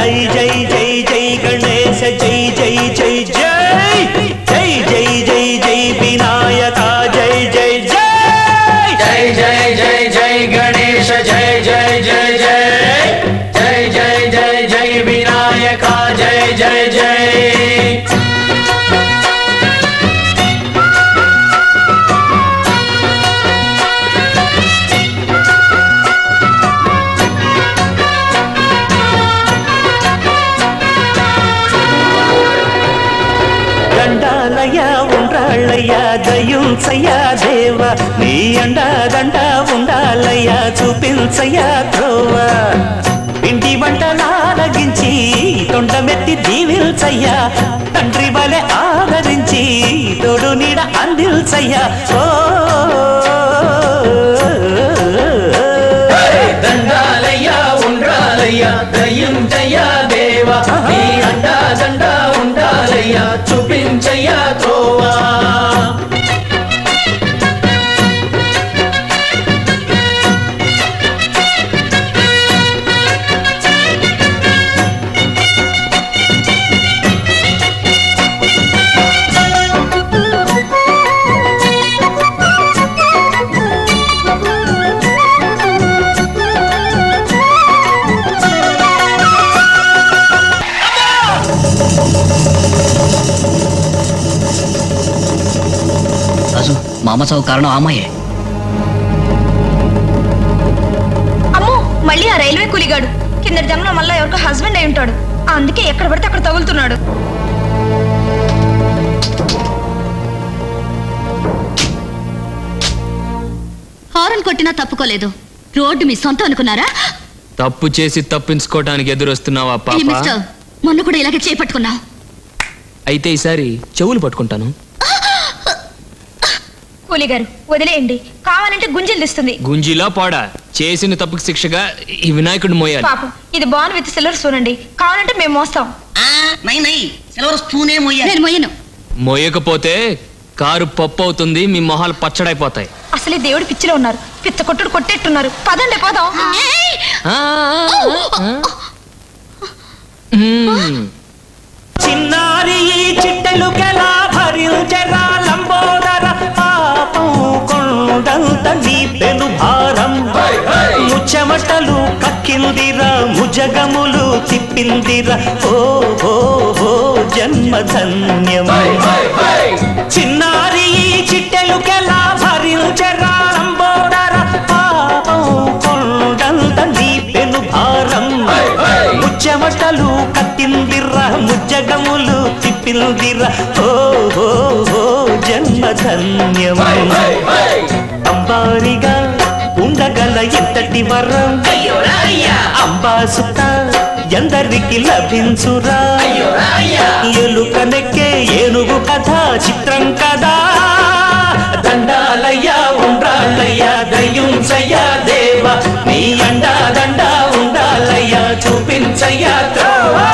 జై జై జై జై గణేశ జై జై జై జై జై జై జై జై వినాయక జై జై జై జై జై జై జై గణేశ జై జై జై జై జై జై జై జై వినాయక జై జై జై దండాలయ ఉండ్రాళ్ళయ్య దయుంచయ్యా దేవ నీ అండా దండ ఉండాలయ్యా చూపించయ్యా త్రోవ ఇంటి వంటలారగించి తొండమెత్తి దీవిల్చయ్యా తండ్రి వలె ఆదరించి తోడు నీడ అందిల్చయ్యా ఓ దండాలయ్యా ఉండ్రాలయ్యా దయ్యుంచయ్యా దేవా నీ అండా దండ ఉండాలయ్యా చూపించయ్యా త్రోవా రాజు మా అమ్మ చావు కారణం ఆ అమ్మాయే అమ్మో మళ్ళీ ఆ రైల్వే కూలిగాడు కిందటి జన్మలో మళ్ళీ ఎవరికో హస్బెండ్ అయి ఉంటాడు అందుకే ఎక్కడ పడితే అక్కడ తగులుతున్నాడు హారన్ కొట్టినా తప్పుకోలేదు రోడ్డు మీ సొంతం అనుకున్నారా తప్పు చేసి తప్పించుకోవడానికి ఎదురొస్తున్నావా ఏ పాప మిస్టర్ మొన్న కూడా ఇలాగే చేపట్టుకున్నావు అయితే ఈసారి చెవులు పట్టుకుంటాను కూలిగారు వదిలేయండి కావాలంటే గుంజలు తీస్తుంది గుంజిలా పోడా చేసిన తప్పుకి శిక్షగా ఈ వినాయకుడు మోయాలి పాపం ఇది బాన్ విత్ సిల్వర్ స్పూన్ అండి కావాలంటే మేము మోస్తాం నై నై సిల్వర్ స్పూనే మొయ్యాలి నేను మొయ్యను మోయకపోతే కారు పప్పు అవుతుంది మీ మొహాలు పచ్చడైపోతాయి అసలే దేవుడు పిచ్చిలో ఉన్నారు పిచ్చ కొట్టుడు కొట్టేట్టున్నారు పదండి పదం ఆ, ఆ, ఆ. మ్మ్. చిన్నారి ఈ చిట్టెలుకెలా భరించరా లంబోదర పాపం కొండంత నీ పెను భారం ముచ్చమటలు కక్కిందిరా ముజగములు తిప్పిందిరా ఓ ఓ ఓ జన్మధన్యం చిన్నారి ఈ చిట్టెలుకెలా భరించరా లంబోదర పాపం కొండంత నీ పెను భారం ముచ్చమటలు కత్తిందిర్రా ముజ్జగములు తిప్పిందిర్రా ఓ ఓ ఓ జన్మధన్యం అంబారిగా ఉండగల ఎంతటి వరం అంబాసుత ఎందరికి లభించురా ఎలుక నెక్కే ఏనుగు కథ చిత్రం కదా దండాలయ్యా ఉండ్రాళ్ళయ్యా దయ్యుంచయ్యా దేవ నీ అండా దండా ఉండాలయ్యా చూపించయ్యా త్రోవా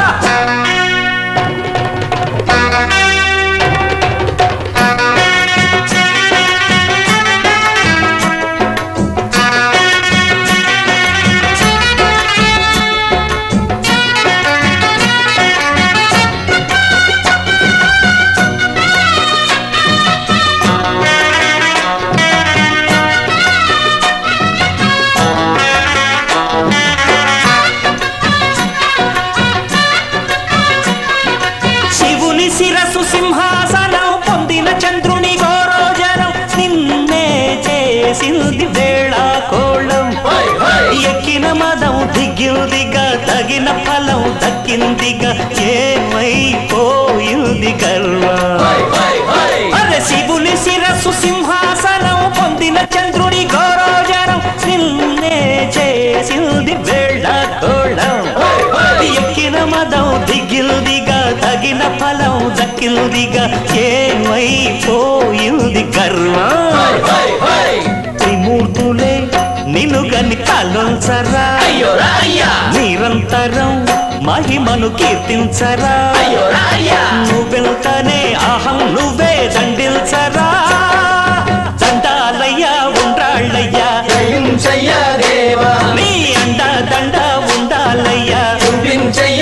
శివుని శిరసు సింహాసనం పొందిన చంద్రుని గోరోజనం నిన్నే చేసింది వేళ కోళం ఎక్కిన మదం దిగిందిగా తగిన ఫలం దక్కిందిగా ఏమైపోయింది గర్వం అరే శివుని శిరస్సు సింహాసనం పొందిన చంద్రుని గౌరవజనం నిన్నే చేసింది వేళ కోళం ఎక్కిన మదం దిగిల్దిగా తగిన ఫలం దక్కిల్దిగా ఏమైపోయింది గర్వం త్రిమూర్తులే నిన్ను గని కలొంచరా నిరంతరం మహిమను కీర్తించరా నువ్వెళ్తానే అహం నువ్వే దండిల్చరా దండాలయ్యా ఉండ్రాళ్ళయ్యా జయించయ్యా దేవా నీ అండా దండ ఉండాలయ్యా చూపించయ్యా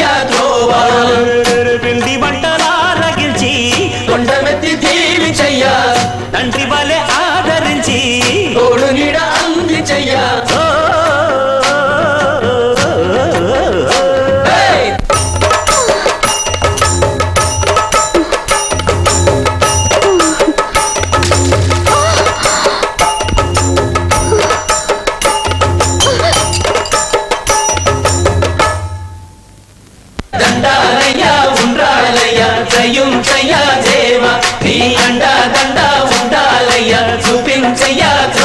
దయుంచయ్యా దేవ నీ అండా దండ ఉండాలయ్యా చూపించయ్యా